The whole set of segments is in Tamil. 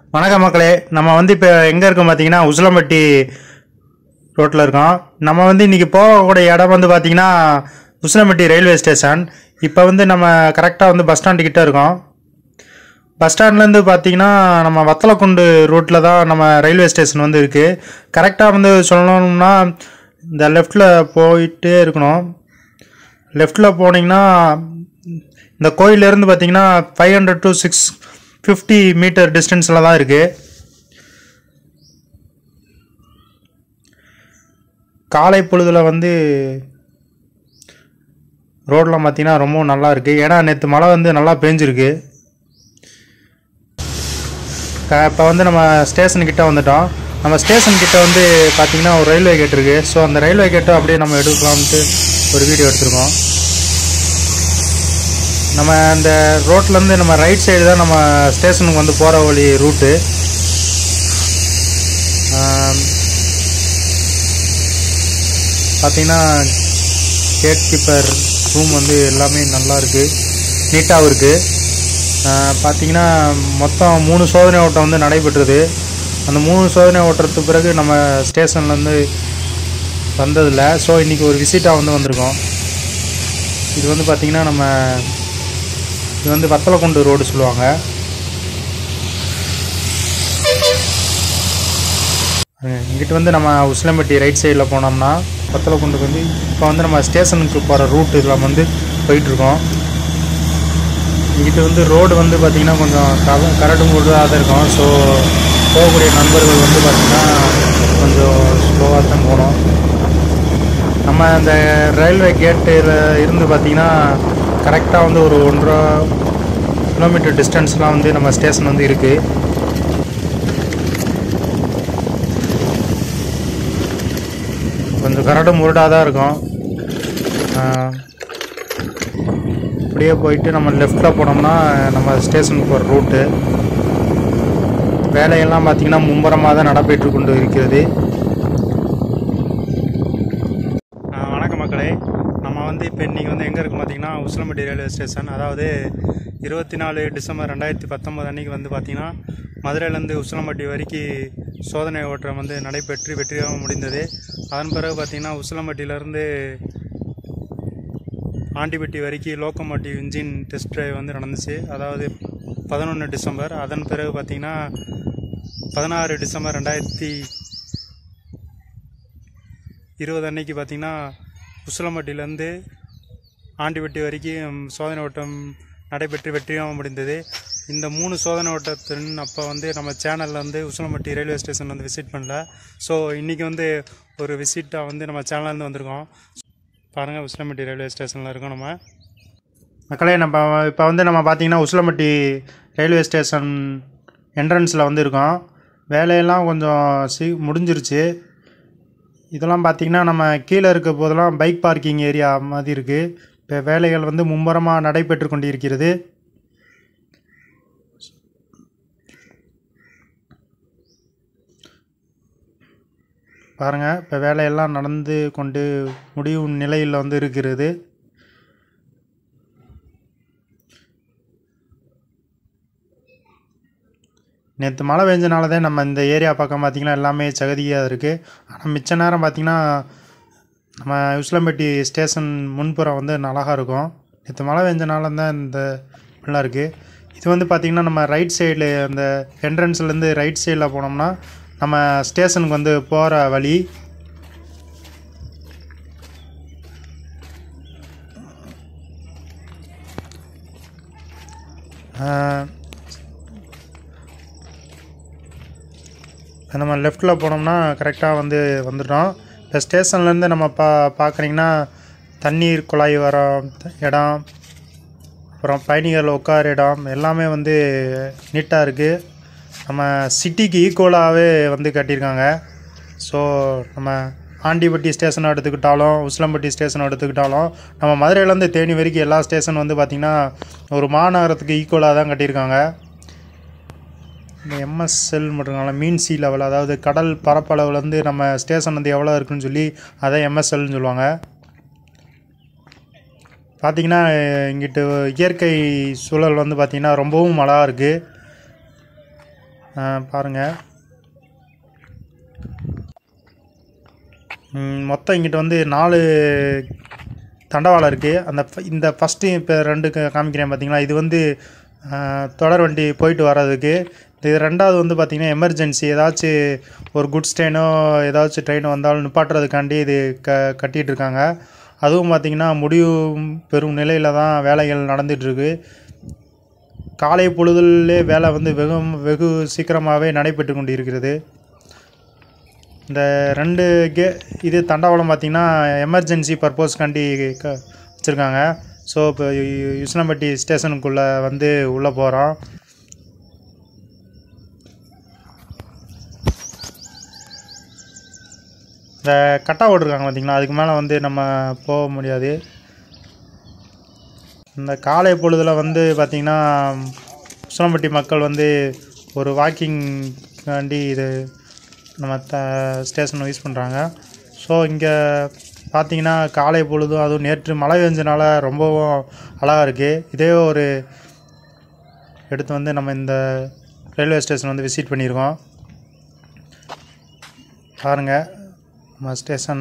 வணக்கம் மக்களே நம்ம வந்து இப்போ எங்கே இருக்கோம் பார்த்தீங்கன்னா உசிலம்பட்டி ரோட்டில் இருக்கோம் நம்ம வந்து இன்றைக்கி போகக்கூடிய இடம் வந்து பார்த்தீங்கன்னா உசிலம்பட்டி ரயில்வே ஸ்டேஷன் இப்போ வந்து நம்ம கரெக்டாக வந்து பஸ் ஸ்டாண்டு கிட்ட இருக்கோம் பஸ் ஸ்டாண்ட்லேருந்து பார்த்தீங்கன்னா நம்ம வத்தலக்குண்டு ரூட்டில் தான் நம்ம ரயில்வே ஸ்டேஷன் வந்து இருக்குது கரெக்டாக வந்து சொல்லணும்னா இந்த லெஃப்டில் போயிட்டே இருக்கணும் லெஃப்டில் போனீங்கன்னா இந்த கோயிலேருந்து பார்த்தீங்கன்னா five hundred to six fifty meter டிஸ்டன்ஸில் தான் இருக்குது காலை பொழுதில் வந்து ரோடெலாம் பார்த்தீங்கன்னா ரொம்ப நல்லா இருக்குது ஏன்னா நேற்று மழை வந்து நல்லா பேஞ்சிருக்கு இப்போ வந்து நம்ம ஸ்டேஷன் கிட்ட வந்துட்டோம் நம்ம ஸ்டேஷன் கிட்ட வந்து பார்த்தீங்கன்னா ஒரு ரயில்வே கேட் இருக்குது ஸோ அந்த ரயில்வே கேட்டை அப்படியே நம்ம எடுக்கலாம்ட்டு ஒரு வீடியோ எடுத்திருக்கோம் நம்ம அந்த ரோட்லேருந்து நம்ம ரைட் சைடு தான் நம்ம ஸ்டேஷனுக்கு வந்து போகிற வழி ரூட்டு பார்த்தீங்கன்னா கேட் கீப்பர் ரூம் வந்து எல்லாமே நல்லா இருக்குது நீட்டாகவும் இருக்குது பார்த்தீங்கன்னா மொத்தம் மூணு சோதனை ஓட்டம் வந்து நடைபெற்றது அந்த மூணு சோதனை ஓட்டுறதுக்கு பிறகு நம்ம ஸ்டேஷன்லேருந்து வந்ததில்ல ஸோ இன்றைக்கி ஒரு விசிட்டாக வந்து வந்திருக்கோம் இது வந்து பார்த்திங்கன்னா நம்ம இது வந்து வத்தலக்குண்டு ரோடு சொல்லுவாங்க இங்கிட்டு வந்து நம்ம உசிலம்பட்டி ரைட் சைடில் போனோம்னா வத்தலக்குண்டுக்கு வந்து இப்போ வந்து நம்ம ஸ்டேஷனுக்கு போகிற ரூட் இதெல்லாம் வந்து போயிட்டுருக்கோம் இங்கிட்டு வந்து ரோடு வந்து பார்த்திங்கன்னா கொஞ்சம் கர கரடு முருடாக தான் இருக்கும் ஸோ போகக்கூடிய நண்பர்கள் வந்து பார்த்திங்கன்னா கொஞ்சம் ஸ்லோவாக தான் போகணும் நம்ம அந்த ரயில்வே கேட்டில் இருந்து பார்த்திங்கன்னா கரெக்டாக வந்து ஒரு ஒன்றரை கிலோமீட்டர் டிஸ்டன்ஸ்லாம் வந்து நம்ம ஸ்டேஷன் வந்து இருக்குது கொஞ்சம் கரடு முரடாக தான் இருக்கும் அப்படியே போயிட்டு நம்ம லெஃப்டில் போனோம்னா நம்ம ஸ்டேஷனுக்கு போகிற ரூட்டு வேலையெல்லாம் பார்த்திங்கன்னா மும்முரமாக தான் நடைபெற்று கொண்டு இருக்கிறது வணக்கம் மக்களே நம்ம வந்து இப்போ இன்றைக்கி வந்து எங்கே இருக்கும் பார்த்திங்கன்னா உசிலம்பட்டி ரயில்வே ஸ்டேஷன் அதாவது இருபத்தி நாலு டிசம்பர் ரெண்டாயிரத்தி பத்தொம்போது அன்றைக்கி வந்து பார்த்திங்கன்னா மதுரையிலேருந்து உசிலம்பட்டி வரைக்கும் சோதனை ஓட்டம் வந்து நடைபெற்று வெற்றியாக முடிந்தது அதன் பிறகு பார்த்திங்கன்னா உசிலம்பட்டியிலேருந்து ஆண்டிப்பட்டி வரைக்கும் லோக்கோமோட்டிவ் இன்ஜின் டெஸ்ட் ட்ரைவ் வந்து நடந்துச்சு அதாவது பதினொன்று டிசம்பர் அதன் பிறகு பார்த்திங்கன்னா பதினாறு டிசம்பர் ரெண்டாயிரத்தி இருபது அன்னைக்கு பார்த்திங்கன்னா உசிலம்பட்டியிலேருந்து ஆண்டிப்பட்டி வரைக்கும் சோதனை ஓட்டம் நடைபெற்று வெற்றியாக முடிந்தது இந்த மூணு சோதனை ஓட்டத்தின் அப்போ வந்து நம்ம சேனலில் வந்து உசிலம்பட்டி ரயில்வே ஸ்டேஷன் வந்து விசிட் பண்ணல ஸோ இன்றைக்கி வந்து ஒரு விசிட்டாக வந்து நம்ம சேனல்லேருந்து வந்திருக்கோம் பாருங்கள் உசிலம்பட்டி ரயில்வே ஸ்டேஷனில் இருக்கோம் நம்ம மக்களே நம்ம இப்போ வந்து நம்ம பார்த்திங்கன்னா உசிலம்பட்டி ரயில்வே ஸ்டேஷன் என்ட்ரன்ஸில் வந்து இருக்கோம் வேலையெல்லாம் கொஞ்சம் சீ முடிஞ்சிருச்சு இதெல்லாம் பார்த்திங்கன்னா நம்ம கீழே இருக்க போதெல்லாம் பைக் பார்க்கிங் ஏரியா மாதிரி இருக்குது இப்போ வேலைகள் வந்து மும்முரமாக நடைபெற்று கொண்டிருக்கிறது பாருங்கள் இப்போ வேலையெல்லாம் நடந்து கொண்டு முடிவு நிலையில் வந்து இருக்கிறது நேற்று மழை பெஞ்சனால தான் நம்ம இந்த ஏரியா பக்கம் பார்த்திங்கன்னா எல்லாமே சகதியாக இருக்குது ஆனால் மிச்ச நேரம் பார்த்திங்கன்னா நம்ம உசிலம்பட்டி ஸ்டேஷன் முன்புறம் வந்து அழகாக இருக்கும் நேற்று மழை பெஞ்சனால தான் இந்த நல்லா இருக்குது இது வந்து பார்த்திங்கன்னா நம்ம ரைட் சைடில் அந்த என்ட்ரன்ஸ்லேருந்து ரைட் சைடில் போனோம்னா நம்ம ஸ்டேஷனுக்கு வந்து போகிற வழி நம்ம லெஃப்டில் போனோம்னா கரெக்டாக வந்து வந்துட்டோம் இப்போ ஸ்டேஷன்லேருந்து நம்ம பா பார்க்குறீங்கன்னா தண்ணீர் குழாய் வர இடம் அப்புறம் பயணிகள் உட்கார இடம் எல்லாமே வந்து நீட்டாக இருக்குது நம்ம சிட்டிக்கு ஈக்குவலாகவே வந்து கட்டியிருக்காங்க ஸோ நம்ம ஆண்டிப்பட்டி ஸ்டேஷனை எடுத்துக்கிட்டாலும் உசிலம்பட்டி ஸ்டேஷனை எடுத்துக்கிட்டாலும் நம்ம மதுரையிலேருந்து தேனி வரைக்கும் எல்லா ஸ்டேஷன் வந்து பார்த்திங்கன்னா ஒரு மாநகரத்துக்கு ஈக்குவலாக தான் கட்டியிருக்காங்க இந்த எம்எஸ்எல் மட்டும்னால மீன் சி லெவல் அதாவது கடல் பரப்பளவுலேருந்து நம்ம ஸ்டேஷன் வந்து எவ்வளோ இருக்குன்னு சொல்லி அதை எம்எஸ்எல்னு சொல்லுவாங்க பார்த்திங்கன்னா இங்கிட்டு இயற்கை சூழல் வந்து பார்த்திங்கன்னா ரொம்பவும் அழகாக இருக்குது பாருங்கள் ம், மொத்தம் இங்கிட்ட வந்து நாலு தண்டவாளம் இருக்குது அந்த ஃப- இந்த ஃபஸ்ட்டு இப்போ ரெண்டு க- காமிக்கிறேன் பார்த்தீங்களா இது வந்து ஆ, தொடர் வண்டி போயிட்டு வர்றதுக்கு இது ரெண்டாவது வந்து பார்த்திங்கன்னா எமர்ஜென்சி ஏதாச்சும் ஒரு குட்ஸ் ட்ரெயினோ ஏதாச்சும் ட்ரெயின் வந்தாலும் நிப்பாட்டுறதுக்காண்டி இது க கட்டிகிட்டு இருக்காங்க அதுவும் பார்த்திங்கன்னா முடிவு பெறும் நிலையில் தான் வேலைகள் நடந்துகிட்ருக்கு காலை பொழுதுலே வேலை வந்து வெகு வெகு சீக்கிரமாகவே நடைபெற்று கொண்டு இருக்கிறது இந்த ரெண்டு கே இது தண்டவாளம் பார்த்திங்கன்னா எமர்ஜென்சி பர்பஸ்க்காண்டி க வச்சுருக்காங்க ஸோ இப்போ யுஸ்னம்பட்டி ஸ்டேஷனுக்குள்ளே வந்து உள்ளே போகிறோம் இந்த கட்டா ஓட்டிருக்காங்க பார்த்தீங்களா அதுக்கு மேலே வந்து நம்ம போக முடியாது இந்த காலை பொழுதில் வந்து பார்த்திங்கன்னா உசிலம்பட்டி மக்கள் வந்து ஒரு வாக்கிங்காண்டி இது நம்ம த ஸ்டேஷனை யூஸ் பண்ணுறாங்க ஸோ இங்கே பார்த்தீங்கன்னா காலை பொழுதும் அதுவும் நேற்று மழை பெஞ்சனால ரொம்பவும் அழகாக இருக்குது இதே ஒரு எடுத்து வந்து நம்ம இந்த ரயில்வே ஸ்டேஷன் வந்து விசிட் பண்ணியிருக்கோம் பாருங்கள் நம்ம ஸ்டேஷன்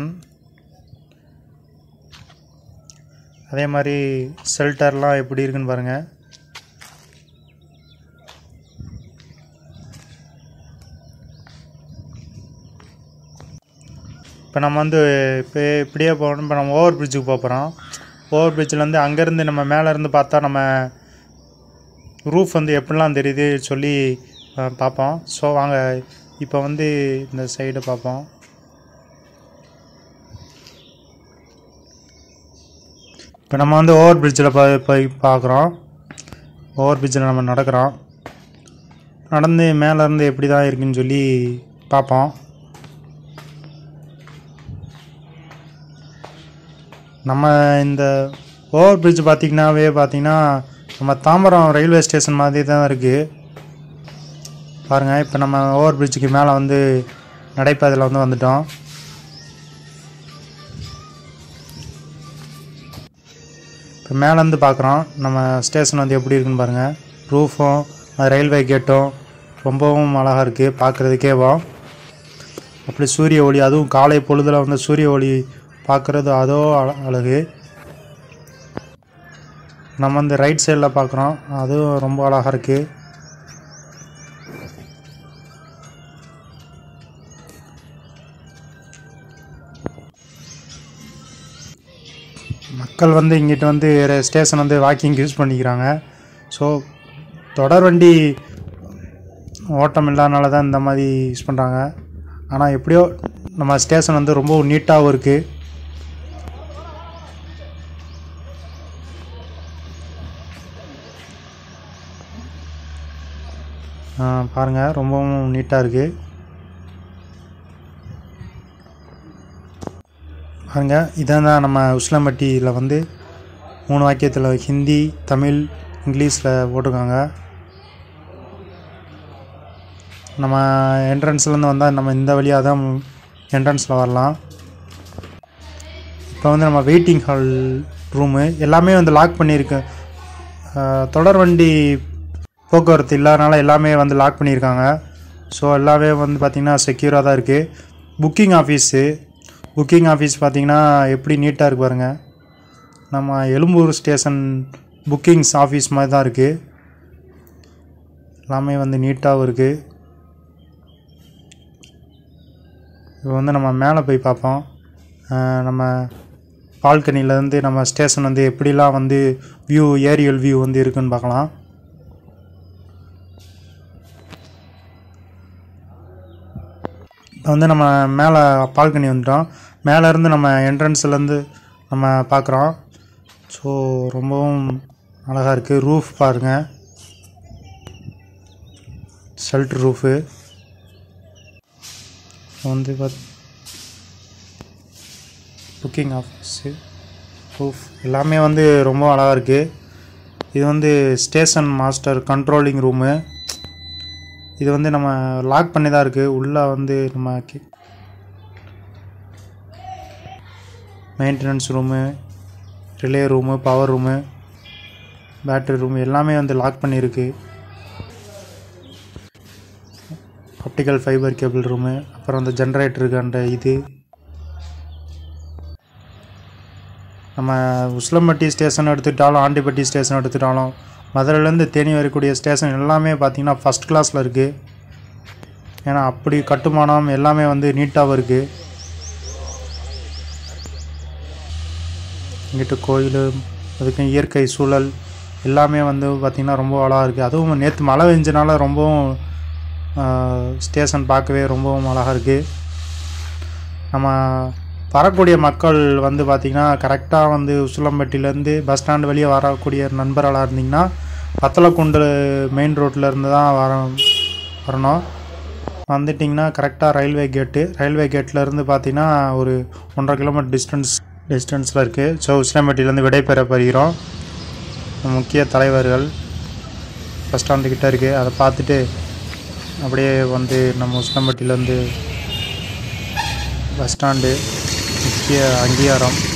அதே மாதிரி ஷெல்டர்லாம் எப்படி இருக்குன்னு பாருங்கள் இப்போ நம்ம வந்து இப்போ இப்படியே போகணும் இப்போ நம்ம ஓவர் பிரிட்ஜுக்கு போக போகிறோம் ஓவர் பிரிட்ஜிலேருந்து அங்கேருந்து நம்ம மேலே இருந்து பார்த்தா நம்ம ரூஃப் வந்து எப்படிலாம் தெரியுது சொல்லி அஹ், பார்ப்போம் ஸோ வாங்க இப்போ வந்து இந்த சைடு பார்ப்போம் இப்போ நம்ம வந்து ஓவர் பிரிட்ஜில் போய் போய் பார்க்குறோம் ஓவர் பிரிட்ஜில் நம்ம நடக்கிறோம் நடந்து மேலேருந்து எப்படி தான் இருக்குன்னு சொல்லி பார்ப்போம் நம்ம இந்த ஓவர் பிரிட்ஜ் பார்த்திங்கனாவே பார்த்திங்கன்னா நம்ம தாம்பரம் ரயில்வே ஸ்டேஷன் மாதிரி தான் இருக்குது பாருங்கள் இப்போ நம்ம ஓவர் பிரிட்ஜுக்கு மேலே வந்து நடைபாதையில் வந்து வந்துட்டோம் இப்போ மேலேருந்து பார்க்குறோம் நம்ம ஸ்டேஷன் வந்து எப்படி இருக்குன்னு பாருங்கள் ரூஃபும் ரயில்வே கேட்டும் ரொம்பவும் அழகாக இருக்குது பார்க்குறதுக்கேவும் அப்படி சூரிய ஒளி அதுவும் காலை பொழுதில் வந்து சூரிய ஒளி பார்க்குறது அதோ அழ- அழகு நம்ம வந்து ரைட் சைடில் பார்க்குறோம் அதுவும் ரொம்ப அழகாக இருக்குது மக்கள் வந்து இங்கிட்ட வந்து ஸ்டேஷன் வந்து வாக்கிங் யூஸ் பண்ணிக்கிறாங்க ஸோ தொடர் வண்டி ஓட்டம் இல்லாதனால தான் இந்த மாதிரி யூஸ் பண்ணுறாங்க ஆனால் எப்படியோ நம்ம ஸ்டேஷன் வந்து ரொம்ப நீட்டாகவும் இருக்குது பாருங்கள் ரொம்பவும் நீட்டாக இருக்குது பாருங்க இதான் தான் நம்ம உஸ்லம்பட்டியில் வந்து மூணு வாக்கியத்தில் ஹிந்தி தமிழ் இங்கிலீஷில் போட்டிருக்காங்க நம்ம என்ட்ரன்ஸ்லேருந்து வந்தால் நம்ம இந்த வழியாக தான் என்ட்ரன்ஸில் வரலாம் இப்போ வந்து நம்ம வெயிட்டிங் ஹால் ரூமு எல்லாமே வந்து லாக் பண்ணியிருக்கு அஹ், தொடர் வண்டி போக்குவரத்து இல்லாதனால எல்லாமே வந்து லாக் பண்ணியிருக்காங்க ஸோ எல்லாமே வந்து பார்த்திங்கன்னா செக்யூராக தான் இருக்குது புக்கிங் ஆஃபீஸு புக்கிங் ஆஃபீஸ் பார்த்திங்கன்னா எப்படி நீட்டாக இருக்கு பாருங்க நம்ம எழும்பூர் ஸ்டேஷன் புக்கிங்ஸ் ஆஃபீஸ் மாதிரி தான் இருக்குது எல்லாமே வந்து நீட்டாகவும் இருக்குது இப்போ வந்து நம்ம மேலே போய் பார்ப்போம் அஹ் நம்ம பால்கனிலேருந்து நம்ம ஸ்டேஷன் வந்து எப்படிலாம் வந்து வியூ ஏரியல் வியூ வந்து இருக்குன்னு பார்க்கலாம் இப்போ வந்து நம்ம மேலே பால்கனி வந்துட்டோம் மேலே இருந்து நம்ம என்ட்ரன்ஸ்லேருந்து நம்ம பார்க்குறோம் ஸோ ரொம்பவும் அழகாக இருக்குது ரூஃப் பாருங்கள் ஷெல்டர் ரூஃபு வந்து பாத் புக்கிங் ஆஃபீஸு ரூஃப் எல்லாமே வந்து ரொம்ப அழகாக இருக்குது இது வந்து ஸ்டேஷன் மாஸ்டர் கண்ட்ரோலிங் ரூமு இது வந்து நம்ம லாக் பண்ணி தான் இருக்குது உள்ளே வந்து நம்ம maintenance room relay room power room battery room எல்லாமே வந்து லாக் பண்ணியிருக்கு ஆப்டிக்கல் ஃபைபர் கேபிள் ரூமு அப்புறம் அந்த ஜென்ரேட்டருக்கு அந்த இது நம்ம உசிலம்பட்டி ஸ்டேஷன் எடுத்துக்கிட்டாலும் ஆண்டிப்பட்டி ஸ்டேஷன் எடுத்துக்கிட்டாலும் மதுரையிலேருந்து தேனி வரக்கூடிய ஸ்டேஷன் எல்லாமே பார்த்திங்கன்னா ஃபஸ்ட் கிளாஸில் இருக்குது ஏன்னா அப்படி கட்டுமானம் எல்லாமே வந்து நீட்டாகவும் இருக்குது இங்கிட்டு கோயில் அதுக்கு இயற்கை சூழல் எல்லாமே வந்து பார்த்திங்கன்னா ரொம்ப அழகாக இருக்குது அதுவும் நேற்று மழை பெஞ்சனால ரொம்பவும் ஸ்டேஷன் பார்க்கவே ரொம்பவும் அழகாக இருக்குது நம்ம வரக்கூடிய மக்கள் வந்து பார்த்திங்கன்னா கரெக்டாக வந்து உசிலம்பட்டியிலேருந்து பஸ் ஸ்டாண்டு வெளியே வரக்கூடிய நண்பர்களாக இருந்தீங்கன்னா பத்தலக்குண்டு மெயின் ரோட்டில் இருந்து தான் வர வரணும் வந்துட்டிங்கன்னா கரெக்டாக ரயில்வே கேட்டு ரயில்வே கேட்டில் இருந்து பார்த்தீங்கன்னா ஒரு ஒன்றரை கிலோமீட்டர் டிஸ்டன்ஸ் டிஸ்டன்ஸில் இருக்குது ஸோ உசிலம்பட்டியிலேருந்து விடைபெற போகிறோம் முக்கிய தலைவர்கள் பஸ் ஸ்டாண்டு கிட்ட இருக்குது அதை பார்த்துட்டு அப்படியே வந்து நம்ம உசிலம்பட்டியிலேருந்து பஸ் ஸ்டாண்டு முக்கிய அங்கீகாரம்